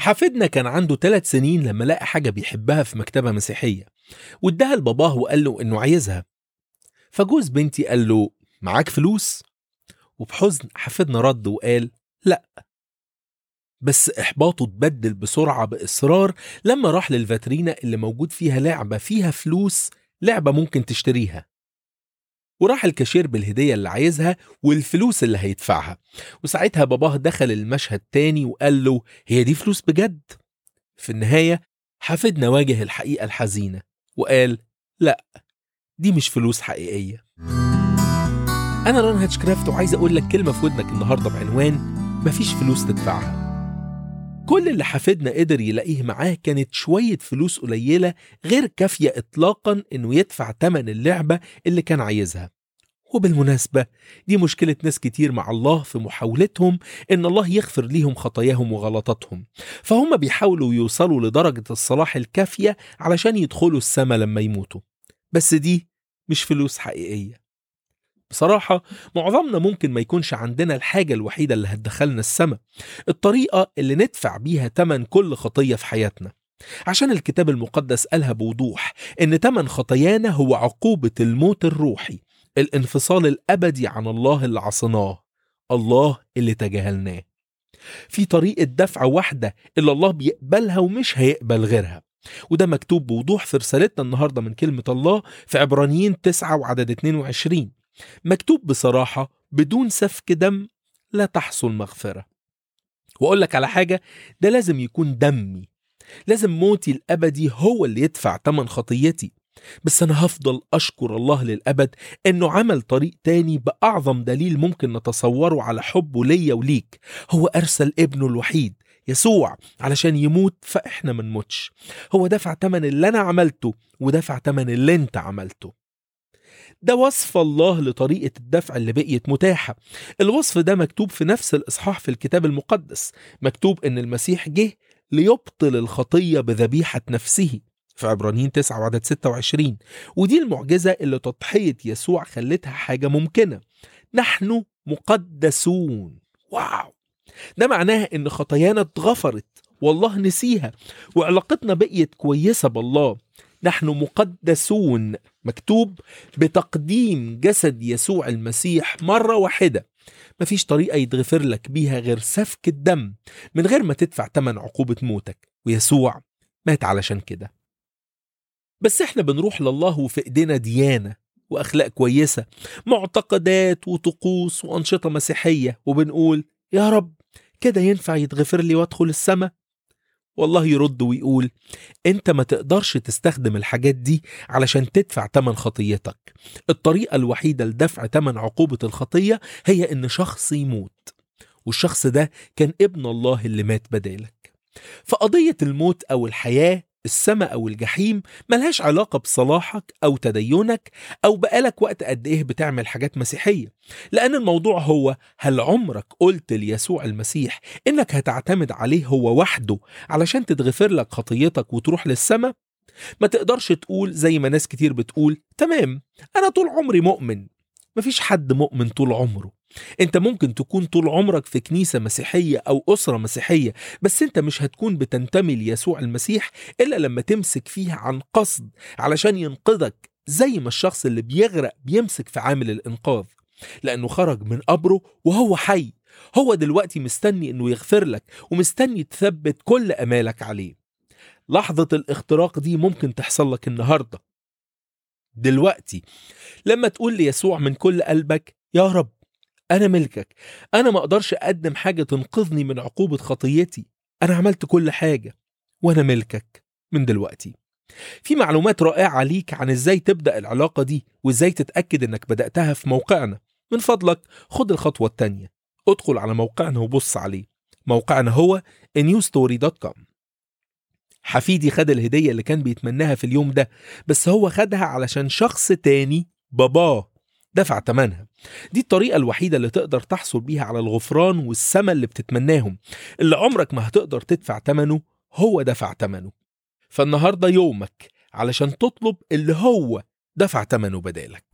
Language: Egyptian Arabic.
حفيدنا كان عنده ثلاث سنين لما لقى حاجة بيحبها في مكتبة مسيحية واداها لباباه وقال له إنه عايزها فجوز بنتي قال له معاك فلوس؟ وبحزن حفيدنا رد وقال لا بس إحباطه اتبدل بسرعة بإصرار لما راح للفاترينا اللي موجود فيها لعبة فيها فلوس لعبة ممكن تشتريها وراح الكاشير بالهدية اللي عايزها والفلوس اللي هيدفعها وساعتها باباه دخل المشهد تاني وقال له هي دي فلوس بجد؟ في النهاية حفيدنا واجه الحقيقة الحزينة وقال لا دي مش فلوس حقيقية أنا ران هاتشكرافت وعايز أقول لك كلمة في ودنك النهاردة بعنوان مفيش فلوس تدفعها كل اللي حفيدنا قدر يلاقيه معاه كانت شوية فلوس قليلة غير كافية إطلاقا إنه يدفع تمن اللعبة اللي كان عايزها وبالمناسبة دي مشكلة ناس كتير مع الله في محاولتهم إن الله يغفر ليهم خطاياهم وغلطاتهم فهم بيحاولوا يوصلوا لدرجة الصلاح الكافية علشان يدخلوا السما لما يموتوا بس دي مش فلوس حقيقية بصراحة معظمنا ممكن ما يكونش عندنا الحاجة الوحيدة اللي هتدخلنا السما الطريقة اللي ندفع بيها تمن كل خطية في حياتنا عشان الكتاب المقدس قالها بوضوح إن تمن خطايانا هو عقوبة الموت الروحي الانفصال الأبدي عن الله اللي عصيناه الله اللي تجاهلناه في طريقة دفع واحدة اللي الله بيقبلها ومش هيقبل غيرها وده مكتوب بوضوح في رسالتنا النهاردة من كلمة الله في عبرانيين 9 وعدد 22 مكتوب بصراحة بدون سفك دم لا تحصل مغفرة وأقول لك على حاجة ده لازم يكون دمي لازم موتي الأبدي هو اللي يدفع تمن خطيتي بس أنا هفضل أشكر الله للأبد إنه عمل طريق تاني بأعظم دليل ممكن نتصوره على حبه ليا وليك هو أرسل ابنه الوحيد يسوع علشان يموت فإحنا ما نموتش هو دفع تمن اللي أنا عملته ودفع تمن اللي أنت عملته ده وصف الله لطريقة الدفع اللي بقيت متاحة الوصف ده مكتوب في نفس الإصحاح في الكتاب المقدس مكتوب إن المسيح جه ليبطل الخطية بذبيحة نفسه في عبرانيين 9 وعدد 26 ودي المعجزة اللي تضحية يسوع خلتها حاجة ممكنة نحن مقدسون واو ده معناها إن خطايانا اتغفرت والله نسيها وعلاقتنا بقيت كويسة بالله نحن مقدسون مكتوب بتقديم جسد يسوع المسيح مرة واحدة مفيش طريقة يتغفر لك بيها غير سفك الدم من غير ما تدفع تمن عقوبة موتك ويسوع مات علشان كده بس احنا بنروح لله وفي ايدينا ديانة واخلاق كويسة معتقدات وطقوس وانشطة مسيحية وبنقول يا رب كده ينفع يتغفر لي وادخل السما والله يرد ويقول انت ما تقدرش تستخدم الحاجات دي علشان تدفع تمن خطيتك الطريقة الوحيدة لدفع تمن عقوبة الخطية هي ان شخص يموت والشخص ده كان ابن الله اللي مات بدالك فقضية الموت او الحياة السماء أو الجحيم ملهاش علاقة بصلاحك أو تدينك أو بقالك وقت قد إيه بتعمل حاجات مسيحية لأن الموضوع هو هل عمرك قلت ليسوع المسيح إنك هتعتمد عليه هو وحده علشان تتغفر لك خطيتك وتروح للسماء؟ ما تقدرش تقول زي ما ناس كتير بتقول تمام أنا طول عمري مؤمن مفيش حد مؤمن طول عمره انت ممكن تكون طول عمرك في كنيسة مسيحية او اسرة مسيحية بس انت مش هتكون بتنتمي ليسوع المسيح الا لما تمسك فيها عن قصد علشان ينقذك زي ما الشخص اللي بيغرق بيمسك في عامل الانقاذ لانه خرج من قبره وهو حي هو دلوقتي مستني انه يغفر لك ومستني تثبت كل امالك عليه لحظة الاختراق دي ممكن تحصل لك النهاردة دلوقتي لما تقول ليسوع من كل قلبك يا رب أنا ملكك أنا ما أقدرش أقدم حاجة تنقذني من عقوبة خطيتي أنا عملت كل حاجة وأنا ملكك من دلوقتي في معلومات رائعة ليك عن إزاي تبدأ العلاقة دي وإزاي تتأكد إنك بدأتها في موقعنا من فضلك خد الخطوة التانية ادخل على موقعنا وبص عليه موقعنا هو newstory.com حفيدي خد الهدية اللي كان بيتمناها في اليوم ده بس هو خدها علشان شخص تاني باباه دفع تمنها دي الطريقة الوحيدة اللي تقدر تحصل بيها على الغفران والسما اللي بتتمناهم اللي عمرك ما هتقدر تدفع تمنه هو دفع تمنه فالنهاردة يومك علشان تطلب اللي هو دفع تمنه بدالك